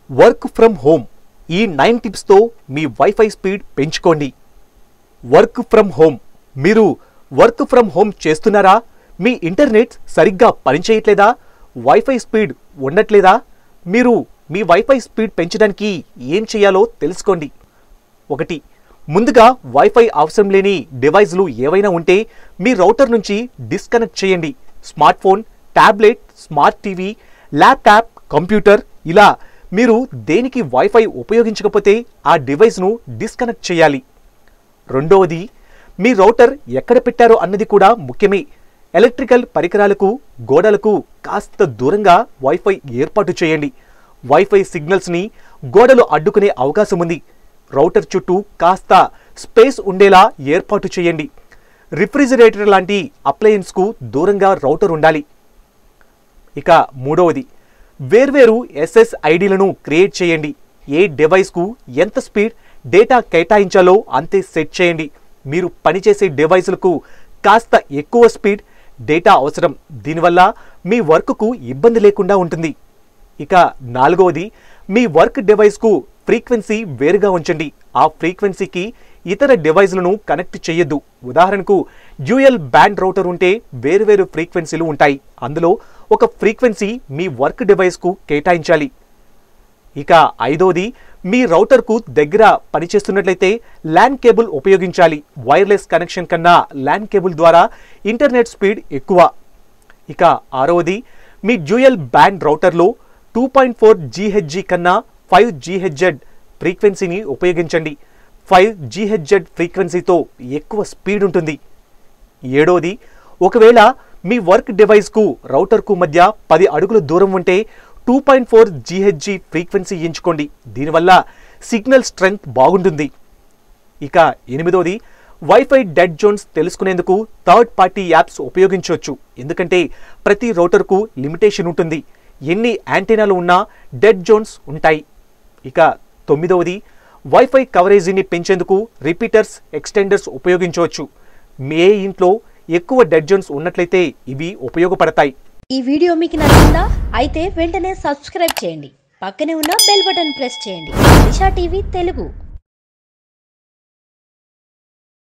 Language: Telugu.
వర్క్ ఫ్రమ్ హోమ్ ఈ నైన్ టిప్స్తో మీ వైఫై స్పీడ్ పెంచుకోండి వర్క్ ఫ్రమ్ హోమ్ మీరు వర్క్ ఫ్రమ్ హోమ్ చేస్తున్నారా మీ ఇంటర్నెట్ సరిగ్గా పనిచేయట్లేదా వైఫై స్పీడ్ ఉండట్లేదా మీరు మీ వైఫై స్పీడ్ పెంచడానికి ఏం చేయాలో తెలుసుకోండి ఒకటి ముందుగా వైఫై అవసరం లేని డివైజ్లు ఏవైనా ఉంటే మీ రౌటర్ నుంచి డిస్కనెక్ట్ చేయండి smart phone tablet smart TV laptop computer ఇలా మీరు దేనికి వైఫై ఉపయోగించకపోతే ఆ డివైస్ను డిస్కనెక్ట్ చేయాలి రెండవది మీ రౌటర్ ఎక్కడ పెట్టారో అన్నది కూడా ముఖ్యమే ఎలక్ట్రికల్ పరికరాలకు గోడలకు కాస్త దూరంగా వైఫై ఏర్పాటు చేయండి వైఫై సిగ్నల్స్ని గోడలు అడ్డుకునే అవకాశం ఉంది రౌటర్ చుట్టూ కాస్త స్పేస్ ఉండేలా ఏర్పాటు చేయండి రిఫ్రిజిరేటర్ లాంటి అప్లయన్స్కు దూరంగా రౌటర్ ఉండాలి ఇక మూడవది వేర్వేరు ఎస్ఎస్ఐడిలను క్రియేట్ చేయండి ఏ డివైస్కు ఎంత స్పీడ్ డేటా కేటాయించాలో అంతే సెట్ చేయండి మీరు పనిచేసే డివైసులకు కాస్త ఎక్కువ స్పీడ్ డేటా అవసరం దీనివల్ల మీ వర్క్కు ఇబ్బంది లేకుండా ఉంటుంది ఇక నాలుగవది మీ వర్క్ డివైస్కు ఫ్రీక్వెన్సీ వేరుగా ఉంచండి ఆ ఫ్రీక్వెన్సీకి ఇతర డివైస్లను కనెక్ట్ చేయొద్దు ఉదాహరణకు డ్యూయల్ బ్యాండ్ రౌటర్ ఉంటే వేరువేరు ఫ్రీక్వెన్సీలు ఉంటాయి అందులో ఒక ఫ్రీక్వెన్సీ మీ వర్క్ డివైస్కు కేటాయించాలి ఇక ఐదోది మీ రౌటర్కు దగ్గర పనిచేస్తున్నట్లయితే ల్యాన్ కేబుల్ ఉపయోగించాలి వైర్లెస్ కనెక్షన్ కన్నా ల్యాన్ కేబుల్ ద్వారా ఇంటర్నెట్ స్పీడ్ ఎక్కువ ఇక ఆరవది మీ డ్యూయల్ బ్యాండ్ రౌటర్లో టూ పాయింట్ ఫోర్ జీహెచ్జి కన్నా ఫైవ్ జీహెచ్జెడ్ ఫ్రీక్వెన్సీని ఉపయోగించండి ఫైవ్ జీహెచ్జెడ్ ఫ్రీక్వెన్సీతో ఎక్కువ స్పీడ్ ఉంటుంది ఏడోది ఒకవేళ మీ వర్క్ డివైస్కు రౌటర్కు మధ్య పది అడుగుల దూరం ఉంటే two point four G H Z frequency ఎంచుకోండి దీనివల్ల సిగ్నల్ స్ట్రెంగ్త్ బాగుంటుంది ఇక ఎనిమిదోది వైఫై డెడ్ జోన్స్ తెలుసుకునేందుకు థర్డ్ పార్టీ యాప్స్ ఉపయోగించవచ్చు ఎందుకంటే ప్రతి రౌటర్కు లిమిటేషన్ ఉంటుంది ఎన్ని యాంటీనాలు ఉన్నా డెడ్ జోన్స్ ఉంటాయి ఇక తొమ్మిదవది వైఫై కవరేజీని పెంచేందుకు రిపీటర్స్ ఎక్స్టెండర్స్ ఉపయోగించవచ్చు మీ ఇంట్లో ఎక్కువ డెడ్ జోన్స్ ఉన్నట్లయితే ఇవి ఉపయోగపడతాయి ఈ వీడియో మీకు నచ్చిందా అయితే వెంటనే సబ్స్క్రైబ్ చేయండి పక్కనే ఉన్న బెల్ బటన్ ప్రెస్ చేయండి దిశా టీవీ తెలుగు